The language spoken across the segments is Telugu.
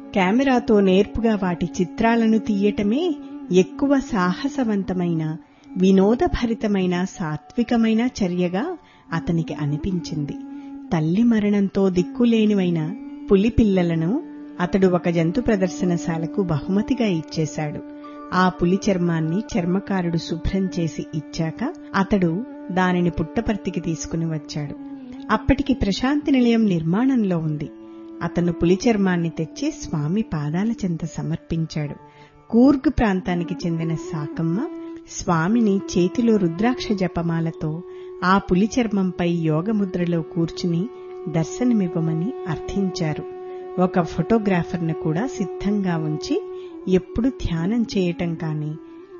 కెమెరాతో నేర్పుగా వాటి చిత్రాలను తీయటమే ఎక్కువ సాహసవంతమైన వినోదభరితమైన సాత్వికమైన చర్యగా అతనికి అనిపించింది తల్లి మరణంతో దిక్కులేనివైన పులి పిల్లలను అతడు ఒక జంతు ప్రదర్శనశాలకు బహుమతిగా ఇచ్చేశాడు ఆ పులి చర్మాన్ని చర్మకారుడు శుభ్రం చేసి ఇచ్చాక అతడు దానిని పుట్టపర్తికి తీసుకుని వచ్చాడు అప్పటికి ప్రశాంతి నిలయం నిర్మాణంలో ఉంది అతను పులి చర్మాన్ని తెచ్చి స్వామి పాదాల చెంత సమర్పించాడు కూర్గ్ ప్రాంతానికి చెందిన సాకమ్మ స్వామిని చేతిలో రుద్రాక్ష జపమాలతో ఆ పులి చర్మంపై యోగముద్రలో కూర్చుని దర్శనమివ్వమని అర్థించారు ఒక ఫోటోగ్రాఫర్ను కూడా సిద్ధంగా ఉంచి ఎప్పుడు ధ్యానం చేయటం కానీ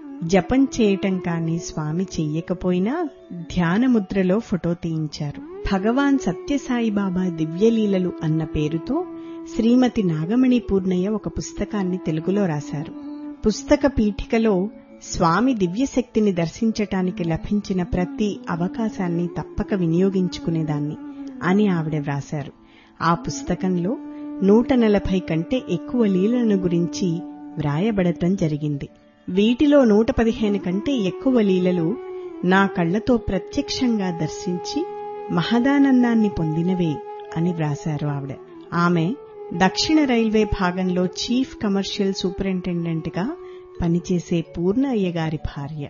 జపం చేయటం కానీ స్వామి చెయ్యకపోయినా ధ్యానముద్రలో ఫోటో తీయించారు భగవాన్ సత్యసాయిబాబా దివ్యలీలలు అన్న పేరుతో శ్రీమతి నాగమణి పూర్ణయ్య ఒక పుస్తకాన్ని తెలుగులో రాశారు పుస్తక పీఠికలో స్వామి దివ్యశక్తిని దర్శించటానికి లభించిన ప్రతి అవకాశాన్ని తప్పక వినియోగించుకునేదాన్ని అని ఆవిడ వ్రాశారు ఆ పుస్తకంలో నూట నలభై కంటే ఎక్కువ లీలలను గురించి వ్రాయబడటం జరిగింది వీటిలో నూట పదిహేను కంటే ఎక్కువ లీలలు నా కళ్లతో ప్రత్యక్షంగా దర్శించి మహదానందాన్ని పొందినవే అని వ్రాశారు ఆవిడ ఆమె దక్షిణ రైల్వే భాగంలో చీఫ్ కమర్షియల్ సూపరింటెండెంట్గా పనిచేసే పూర్ణ అయ్యగారి భార్య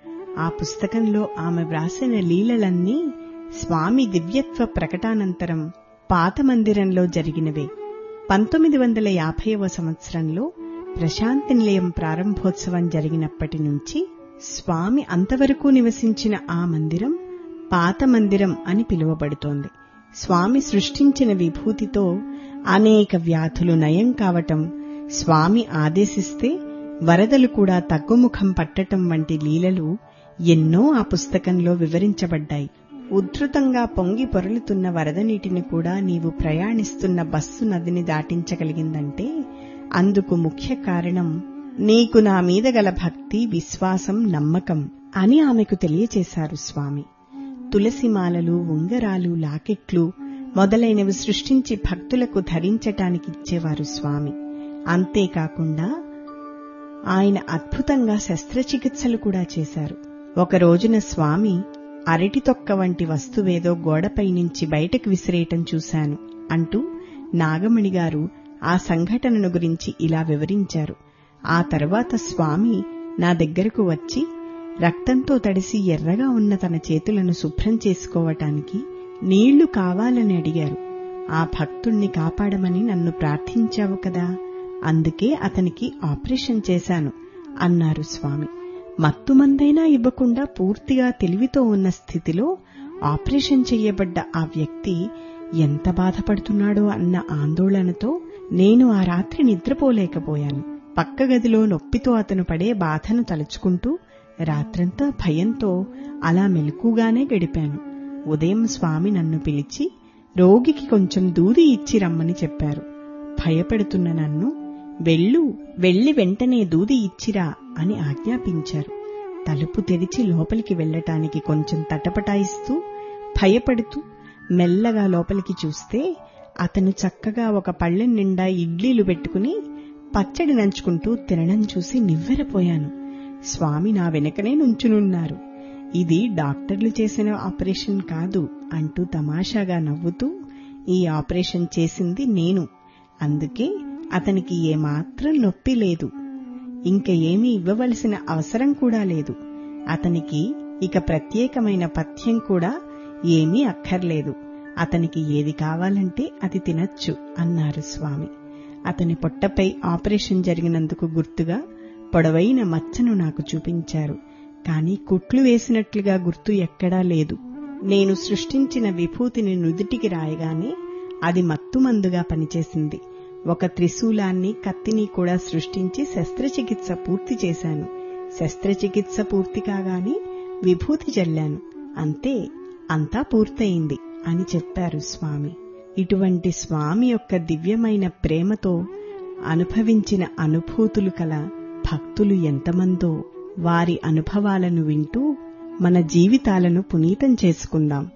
ఆ పుస్తకంలో ఆమె వ్రాసిన లీలలన్నీ స్వామి దివ్యత్వ ప్రకటానంతరం పాత మందిరంలో జరిగినవే పంతొమ్మిది వందల యాభైవ సంవత్సరంలో ప్రశాంతి నిలయం ప్రారంభోత్సవం జరిగినప్పటి నుంచి స్వామి అంతవరకు నివసించిన ఆ మందిరం పాత మందిరం అని పిలువబడుతోంది స్వామి సృష్టించిన విభూతితో అనేక వ్యాధులు నయం కావటం స్వామి ఆదేశిస్తే వరదలు కూడా తగ్గుముఖం పట్టటం వంటి లీలలు ఎన్నో ఆ పుస్తకంలో వివరించబడ్డాయి ఉద్ధృతంగా పొంగి పొరలుతున్న వరద నీటిని కూడా నీవు ప్రయాణిస్తున్న బస్సు నదిని దాటించగలిగిందంటే అందుకు ముఖ్య కారణం నీకు నా మీద గల భక్తి విశ్వాసం నమ్మకం అని ఆమెకు తెలియచేశారు స్వామి తులసిమాలలు ఉంగరాలు లాకెట్లు మొదలైనవి సృష్టించి భక్తులకు ధరించటానికిచ్చేవారు స్వామి అంతేకాకుండా ఆయన అద్భుతంగా శస్త్రచికిత్సలు కూడా చేశారు ఒక రోజున స్వామి అరటి తొక్క వంటి వస్తువేదో గోడపై నుంచి బయటకు విసిరేయటం చూశాను అంటూ నాగమణి గారు ఆ సంఘటనను గురించి ఇలా వివరించారు ఆ తర్వాత స్వామి నా దగ్గరకు వచ్చి రక్తంతో తడిసి ఎర్రగా ఉన్న తన చేతులను శుభ్రం చేసుకోవటానికి నీళ్లు కావాలని అడిగారు ఆ భక్తుణ్ణి కాపాడమని నన్ను ప్రార్థించావు కదా అందుకే అతనికి ఆపరేషన్ చేశాను అన్నారు స్వామి మత్తుమందైనా ఇవ్వకుండా పూర్తిగా తెలివితో ఉన్న స్థితిలో ఆపరేషన్ చెయ్యబడ్డ ఆ వ్యక్తి ఎంత బాధపడుతున్నాడో అన్న ఆందోళనతో నేను ఆ రాత్రి నిద్రపోలేకపోయాను పక్క గదిలో నొప్పితో అతను పడే బాధను తలుచుకుంటూ రాత్రంతా భయంతో అలా మెలకుగానే గడిపాను ఉదయం స్వామి నన్ను పిలిచి రోగికి కొంచెం దూది ఇచ్చి రమ్మని చెప్పారు భయపెడుతున్న నన్ను వెళ్ళు వెళ్లి వెంటనే దూది ఇచ్చిరా అని ఆజ్ఞాపించారు తలుపు తెరిచి లోపలికి వెళ్లటానికి కొంచెం తటపటాయిస్తూ భయపడుతూ మెల్లగా లోపలికి చూస్తే అతను చక్కగా ఒక పళ్ళెం నిండా ఇడ్లీలు పెట్టుకుని పచ్చడి నంచుకుంటూ తినడం చూసి నివ్వెరపోయాను స్వామి నా వెనకనే నుంచునున్నారు ఇది డాక్టర్లు చేసిన ఆపరేషన్ కాదు అంటూ తమాషాగా నవ్వుతూ ఈ ఆపరేషన్ చేసింది నేను అందుకే అతనికి ఏమాత్రం నొప్పి లేదు ఇంక ఏమీ ఇవ్వవలసిన అవసరం కూడా లేదు అతనికి ఇక ప్రత్యేకమైన పథ్యం కూడా ఏమీ అక్కర్లేదు అతనికి ఏది కావాలంటే అది తినచ్చు అన్నారు స్వామి అతని పొట్టపై ఆపరేషన్ జరిగినందుకు గుర్తుగా పొడవైన మచ్చను నాకు చూపించారు కాని కుట్లు వేసినట్లుగా గుర్తు ఎక్కడా లేదు నేను సృష్టించిన విభూతిని నుదుటికి రాయగానే అది మత్తుమందుగా పనిచేసింది ఒక త్రిశూలాన్ని కత్తిని కూడా సృష్టించి శస్త్రచికిత్స పూర్తి చేశాను శస్త్రచికిత్స పూర్తి కాగానే విభూతి జల్లాను అంతే అంతా పూర్తయింది అని చెప్పారు స్వామి ఇటువంటి స్వామి యొక్క దివ్యమైన ప్రేమతో అనుభవించిన అనుభూతులు కల భక్తులు ఎంతమందో వారి అనుభవాలను వింటూ మన జీవితాలను పునీతం చేసుకుందాం